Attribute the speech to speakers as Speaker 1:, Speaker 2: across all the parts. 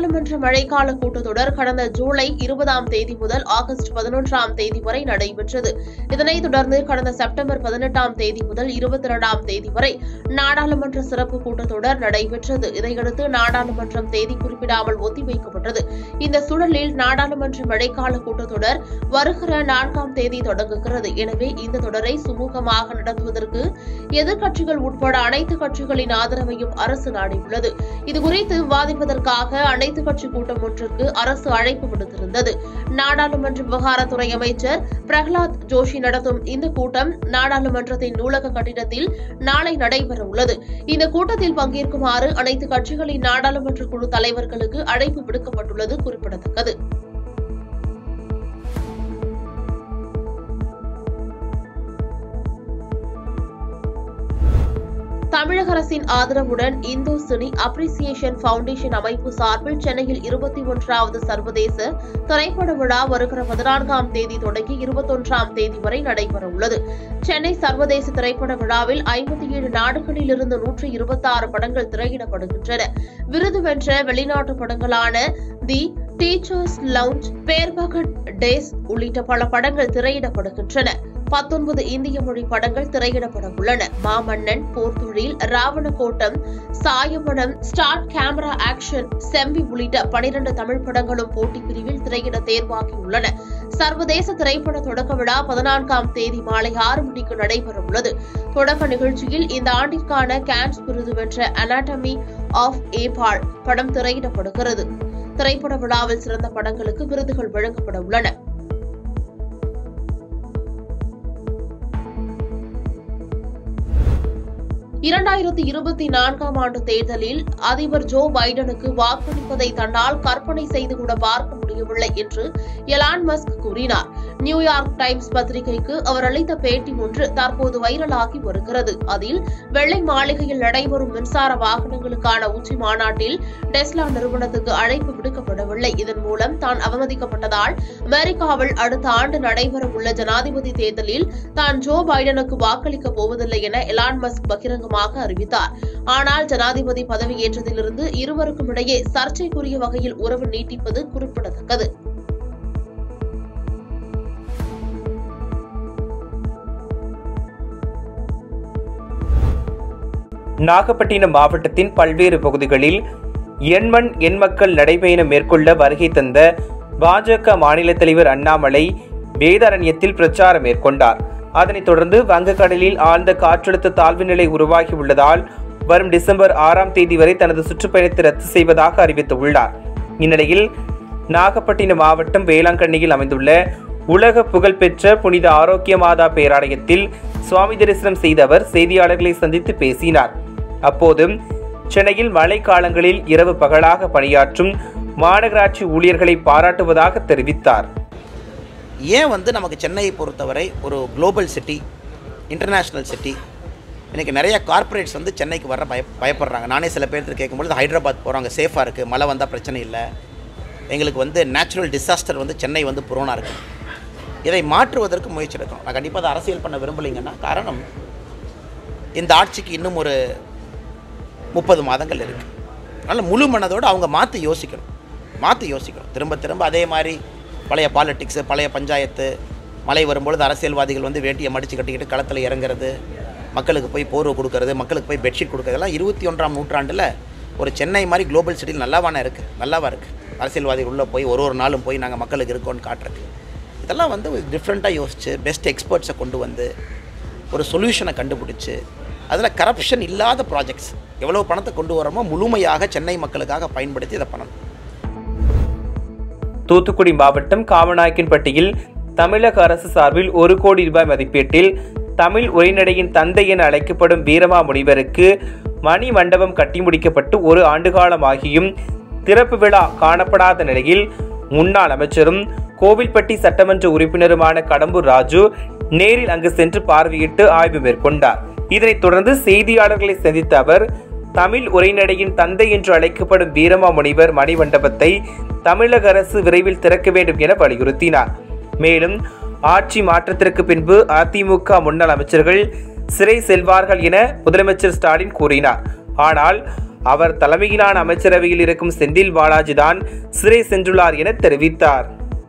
Speaker 1: நாடாளுமன்ற மழைக்கால கூட்டத்தொடர் கடந்த ஜூலை இருபதாம் தேதி முதல் ஆகஸ்ட் பதினொன்றாம் தேதி வரை நடைபெற்றது இதனைத் தொடர்ந்து கடந்த செப்டம்பர் பதினெட்டாம் தேதி முதல் இருபத்தி இரண்டாம் தேதி வரை நாடாளுமன்ற சிறப்பு கூட்டத்தொடர் நடைபெற்றது இதையடுத்து நாடாளுமன்றம் தேதி குறிப்பிடாமல் ஒத்திவைக்கப்பட்டது இந்த சூழலில் நாடாளுமன்ற மழைக்கால கூட்டத்தொடர் வருகிற நான்காம் தேதி தொடங்குகிறது எனவே இந்த தொடரை சுமூகமாக நடத்துவதற்கு எதிர்க்கட்சிகள் உட்பட அனைத்து கட்சிகளின் ஆதரவையும் அரசு நாடியுள்ளது இதுகுறித்து விவாதிப்பதற்காக அனைத்து கட்சி கூட்டம் ஒன்றிற்கு அரசு அழைப்பு விடுத்திருந்தது நாடாளுமன்ற விவகாரத்துறை அமைச்சர் பிரகலாத் ஜோஷி நடத்தும் இந்த கூட்டம் நாடாளுமன்றத்தின் நூலக கட்டிடத்தில் நாளை நடைபெற உள்ளது இந்த கூட்டத்தில் பங்கேற்குமாறு அனைத்து கட்சிகளின் நாடாளுமன்ற குழு தலைவர்களுக்கு அழைப்பு விடுக்கப்பட்டுள்ளது குறிப்பிடத்தக்கது தமிழக அரசின் ஆதரவுடன் இந்தோ சினி அப்ரிசியேஷன் பவுண்டேஷன் அமைப்பு சார்பில் சென்னையில் இருபத்தி ஒன்றாவது சர்வதேச திரைப்பட விழா வருகிற பதினான்காம் தேதி தொடங்கி இருபத்தொன்றாம் தேதி வரை நடைபெற உள்ளது சென்னை சர்வதேச திரைப்பட விழாவில் ஐம்பத்தி ஏழு நாடுகளில் இருந்து நூற்று இருபத்தி ஆறு படங்கள் திரையிடப்படுகின்றன விருது வென்ற வெளிநாட்டு படங்களான the teachers lounge perfect days உள்ளிட்ட பல படங்கள் திரையிடப்படுகின்றன பத்தொன்பது இந்திய மொழி படங்கள் திரையிடப்பட உள்ளன Maamannan Porthozhil Raavanakottam Sayamadam start camera action Sembi உள்ளிட்ட பனிரண்டு தமிழ் படங்களும் போட்டி பிரிவில் திரையிட தேர்வாகியுள்ளன சர்வதேச திரைப்பட தொடக்க விழா பதினான்காம் தேதி மாலை ஆறு மணிக்கு நடைபெற உள்ளது தொடக்க நிகழ்ச்சியில் இந்த ஆண்டிற்கான கேன்ஸ் விருது வென்ற அனாட்டமி ஆஃப் ஏபால் படம் திரையிடப்படுகிறது திரைப்பட விழாவில் சிறந்த படங்களுக்கு விருதுகள் வழங்கப்பட உள்ளன இரண்டாயிரத்தி இருபத்தி நான்காம் ஆண்டு தேர்தலில் அதிபர் ஜோ பைடனுக்கு வாக்களிப்பதை தன்னால் கற்பனை செய்து கூட பார்க்க முடியவில்லை என்று எலான் மஸ்க் கூறினார் நியூயார்க் டைம்ஸ் பத்திரிகைக்கு அவர் அளித்த பேட்டி ஒன்று தற்போது வைரலாகி வருகிறது அதில் வெள்ளை மாளிகையில் நடைபெறும் மின்சார வாகனங்களுக்கான உச்சி மாநாட்டில் டெஸ்லா நிறுவனத்துக்கு அழைப்பு விடுக்கப்படவில்லை இதன் மூலம் தான் அவமதிக்கப்பட்டதால் அமெரிக்காவில் அடுத்த ஆண்டு நடைபெறவுள்ள ஜனாதிபதி தேர்தலில் தான் ஜோ பைடனுக்கு வாக்களிக்கப் போவதில்லை என எலான் மஸ்க் பகிரங்க பகிரங்கமாக அறிவித்தார் ஆனால் ஜனாதிபதி பதவியேற்றதிலிருந்து இருவருக்கும் இடையே சர்ச்சைக்குரிய வகையில் உறவு நீட்டிப்பது குறிப்பிடத்தக்கது
Speaker 2: நாகப்பட்டினம் மாவட்டத்தின் பல்வேறு பகுதிகளில் எண்மண் எண்மக்கள் நடைபயணம் மேற்கொள்ள வருகை தந்த பாஜக மாநில தலைவர் அண்ணாமலை வேதாரண்யத்தில் பிரச்சாரம் மேற்கொண்டார் அதனைத் தொடர்ந்து வங்கக்கடலில் ஆழ்ந்த காற்றழுத்த தாழ்வு நிலை உருவாகியுள்ளதால் வரும் டிசம்பர் ஆறாம் தேதி வரை தனது சுற்றுப்பயணத்தை ரத்து செய்வதாக அறிவித்துள்ளார் இந்நிலையில் நாகப்பட்டினம் மாவட்டம் வேளாங்கண்ணியில் அமைந்துள்ள உலக புகழ்பெற்ற புனித ஆரோக்கிய மாதா பேராலயத்தில் சுவாமி தரிசனம் செய்த அவர் செய்தியாளர்களை சந்தித்து பேசினார் அப்போது சென்னையில் மழை காலங்களில் இரவு பகலாக பணியாற்றும் மாநகராட்சி ஊழியர்களை பாராட்டுவதாக தெரிவித்தார்
Speaker 3: ஏன் வந்து நமக்கு சென்னையை பொறுத்தவரை ஒரு குளோபல் சிட்டி இன்டர்நேஷ்னல் சிட்டி இன்றைக்கி நிறைய கார்ப்பரேட்ஸ் வந்து சென்னைக்கு வர பய பயப்படுறாங்க நானே சில பேர்த்து கேட்கும்பொழுது ஹைதராபாத் போகிறாங்க சேஃபாக இருக்குது மழை வந்தால் பிரச்சனை இல்லை எங்களுக்கு வந்து நேச்சுரல் டிசாஸ்டர் வந்து சென்னை வந்து புரோனாக இருக்குது இதை மாற்றுவதற்கு முயற்சி எடுக்கணும் நான் கண்டிப்பாக அதை அரசியல் பண்ண விரும்பலைங்கன்னா காரணம் இந்த ஆட்சிக்கு இன்னும் ஒரு முப்பது மாதங்கள் இருக்குது அதனால் முழு மனதோடு அவங்க மாற்றி யோசிக்கணும் மாற்றி யோசிக்கணும் திரும்ப திரும்ப அதே மாதிரி பழைய பாலிட்டிக்ஸு பழைய பஞ்சாயத்து மழை வரும்பொழுது அரசியல்வாதிகள் வந்து வேட்டியை மடித்து கட்டிக்கிட்டு களத்தில் இறங்குறது மக்களுக்கு போய் போர்வை கொடுக்கறது மக்களுக்கு போய் பெட்ஷீட் கொடுக்கறதெல்லாம் இருபத்தி ஒன்றாம் நூற்றாண்டில் ஒரு சென்னை மாதிரி குளோபல் சிட்டியில் நல்லாவான இருக்குது நல்லாவா இருக்குது அரசியல்வாதிகள் உள்ளே போய் ஒரு ஒரு நாளும் போய் நாங்கள் மக்களுக்கு இருக்கோன்னு காட்டுறது இதெல்லாம் வந்து டிஃப்ரெண்ட்டாக யோசித்து பெஸ்ட் எக்ஸ்பர்ட்ஸை கொண்டு வந்து ஒரு சொல்யூஷனை கண்டுபிடிச்சி அதில் கரப்ஷன் இல்லாத ப்ராஜெக்ட்ஸ் எவ்வளோ பணத்தை கொண்டு வரோமோ முழுமையாக சென்னை மக்களுக்காக பயன்படுத்தி இதை பண்ணணும்
Speaker 2: தூத்துக்குடி மாவட்டம் காமநாயக்கன்பட்டியில் தமிழக அரசு சார்பில் ஒரு கோடி ரூபாய் மதிப்பீட்டில் தமிழ் உரைநடையின் தந்தை என அழைக்கப்படும் வீரமா முனிவருக்கு மணி மண்டபம் கட்டி முடிக்கப்பட்டு ஒரு ஆண்டுகாலமாகியும் திறப்பு விழா காணப்படாத நிலையில் முன்னாள் அமைச்சரும் கோவில்பட்டி சட்டமன்ற உறுப்பினருமான கடம்பூர் ராஜு நேரில் அங்கு சென்று பார்வையிட்டு ஆய்வு மேற்கொண்டார் இதனைத் தொடர்ந்து செய்தியாளர்களை சந்தித்த அவர் தமிழ் உரைநடையின் தந்தை என்று அழைக்கப்படும் வீரமா முனிவர் மணிமண்டபத்தை தமிழக அரசு விரைவில் திறக்க வேண்டும் என வலியுறுத்தினார் மேலும் ஆட்சி மாற்றத்திற்கு பின்பு அதிமுக முன்னாள் அமைச்சர்கள் சிறை செல்வார்கள் என முதலமைச்சர் ஸ்டாலின் கூறினார் ஆனால் அவர் தலைமையிலான அமைச்சரவையில் இருக்கும் செந்தில் பாலாஜி தான் சிறை சென்றுள்ளார் என தெரிவித்தார்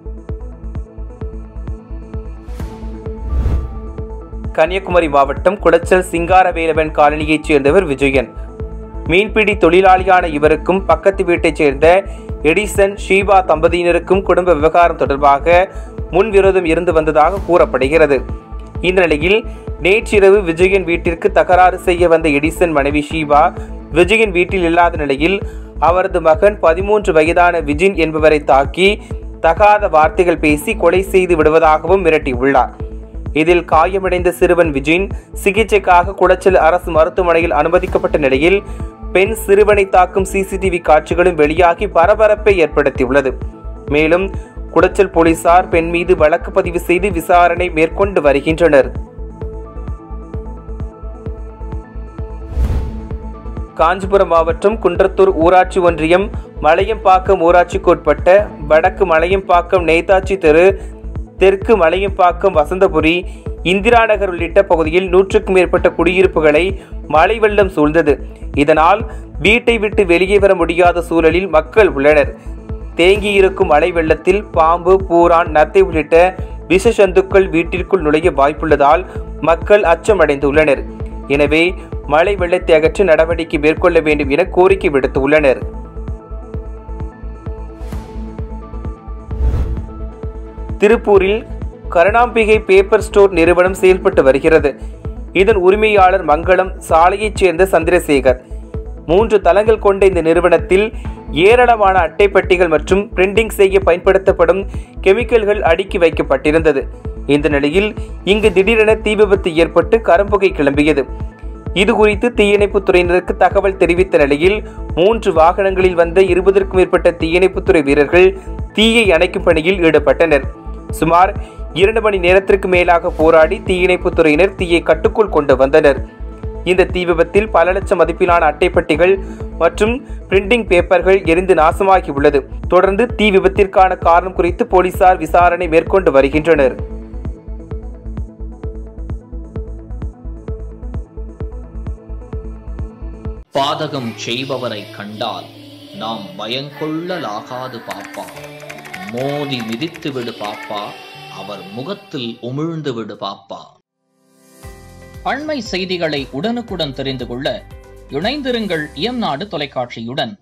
Speaker 2: கன்னியாகுமரி மாவட்டம் குளச்சல் சிங்காரவேலவன் காலனியைச் சேர்ந்தவர் விஜயன் மீன்பிடி தொழிலாளியான இவருக்கும் பக்கத்து வீட்டைச் சேர்ந்த எடிசன் ஷீபா தம்பதியினருக்கும் குடும்ப விவகாரம் தொடர்பாக முன்விரோதம் இருந்து வந்ததாக கூறப்படுகிறது இந்த நிலையில் நேற்றிரவு விஜயன் வீட்டிற்கு தகராறு செய்ய வந்த எடிசன் மனைவி ஷீபா விஜயன் வீட்டில் இல்லாத நிலையில் அவரது மகன் பதிமூன்று வயதான விஜின் என்பவரை தாக்கி தகாத வார்த்தைகள் பேசி கொலை செய்து விடுவதாகவும் மிரட்டியுள்ளார் இதில் காயமடைந்த சிறுவன் விஜின் சிகிச்சைக்காக குளச்சல் அரசு மருத்துவமனையில் அனுமதிக்கப்பட்ட நிலையில் பெண் சிறுவனை தாக்கும் சிசிடிவி காட்சிகளும் வெளியாகி பரபரப்பை ஏற்படுத்தியுள்ளது மேலும் குளச்சல் போலீசார் பெண் மீது வழக்கு பதிவு செய்து விசாரணை மேற்கொண்டு வருகின்றனர் காஞ்சிபுரம் மாவட்டம் குன்றத்தூர் ஊராட்சி ஒன்றியம் மலையம்பாக்கம் ஊராட்சிக்குட்பட்ட வடக்கு மலையம்பாக்கம் நேதாஜி தெரு தெற்கு மலையம்பாக்கம் வசந்தபுரி இந்திரா நகர் உள்ளிட்ட பகுதியில் நூற்றுக்கும் மேற்பட்ட குடியிருப்புகளை மழை வெள்ளம் சூழ்ந்தது இதனால் வீட்டை விட்டு வெளியே வர முடியாத சூழலில் மக்கள் உள்ளனர் தேங்கியிருக்கும் மழை வெள்ளத்தில் பாம்பு பூரான் நத்தை உள்ளிட்ட விஷ ஜந்துக்கள் வீட்டிற்குள் நுழைய வாய்ப்புள்ளதால் மக்கள் அச்சமடைந்துள்ளனர் எனவே மழை வெள்ளத்தை அகற்ற நடவடிக்கை மேற்கொள்ள வேண்டும் என கோரிக்கை விடுத்துள்ளனர் திருப்பூரில் கருணாம்பிகை பேப்பர் ஸ்டோர் நிறுவனம் செயல்பட்டு வருகிறது இதன் உரிமையாளர் மங்களம் சாலையைச் சேர்ந்த சந்திரசேகர் மூன்று தளங்கள் கொண்ட இந்த நிறுவனத்தில் ஏராளமான அட்டைப்பட்டிகள் மற்றும் பிரிண்டிங் செய்ய பயன்படுத்தப்படும் கெமிக்கல்கள் அடுக்கி வைக்கப்பட்டிருந்தது இந்த நிலையில் இங்கு திடீரென தீ விபத்து ஏற்பட்டு கரும்புகை கிளம்பியது இது குறித்து தீயணைப்புத் துறையினருக்கு தகவல் தெரிவித்த நிலையில் மூன்று வாகனங்களில் வந்த இருபதற்கும் மேற்பட்ட தீயணைப்புத்துறை வீரர்கள் தீயை அணைக்கும் பணியில் ஈடுபட்டனர் சுமார் இரண்டு மணி நேரத்திற்கு மேலாக போராடி தீயணைப்புத் துறையினர் தீயை கட்டுக்குள் கொண்டு வந்தனர் இந்த தீ விபத்தில் பல லட்சம் மதிப்பிலான அட்டைப்பட்டிகள் மற்றும் பிரிண்டிங் பேப்பர்கள் எரிந்து நாசமாகி உள்ளது தொடர்ந்து தீ விபத்திற்கான காரணம் குறித்து போலீசார் விசாரணை மேற்கொண்டு வருகின்றனர்
Speaker 4: பாதகம் செய்பவரை கண்டால் நாம் பயங்கொள்ளலாகாது பாப்பா மோதி மிதித்து விடு பாப்பா அவர் முகத்தில் உமிழ்ந்து விடு பாப்பா அண்மை செய்திகளை உடனுக்குடன் தெரிந்து கொள்ள இணைந்திருங்கள் எம் நாடு தொலைக்காட்சியுடன்